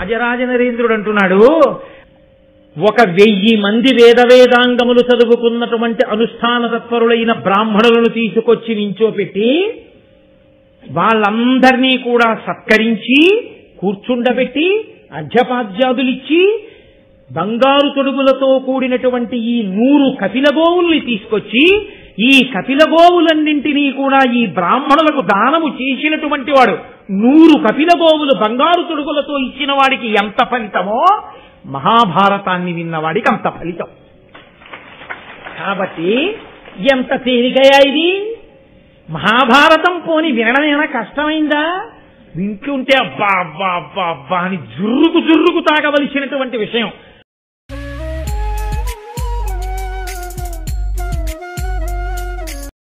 రాజరాజ నరేంద్రుడు అంటున్నాడు ఒక వెయ్యి మంది వేద వేదాంగములు చదువుకున్నటువంటి అనుష్ఠాన తత్పరులైన బ్రాహ్మణులను తీసుకొచ్చి నించోపెట్టి వాళ్ళందరినీ కూడా సత్కరించి కూర్చుండబెట్టి అర్ఘ్యపాద్యాదులిచ్చి బంగారు తొడుగులతో కూడినటువంటి ఈ నూరు కపిల గోవుల్ని తీసుకొచ్చి ఈ కపిల గోవులన్నింటినీ కూడా ఈ బ్రాహ్మణులకు దానము చేసినటువంటి వాడు నూరు కపిల గోవులు బంగారు తొడుగులతో ఇచ్చిన వాడికి ఎంత ఫలితమో మహాభారతాన్ని విన్నవాడికి అంత ఫలితం కాబట్టి ఎంత తేలికయా ఇది మహాభారతం పోని వినడమేనా కష్టమైందా వింటుంటే అబ్బా అబ్బా అబ్బా అబ్బా అని జుర్రుకు జుర్రుకు తాగవలసినటువంటి విషయం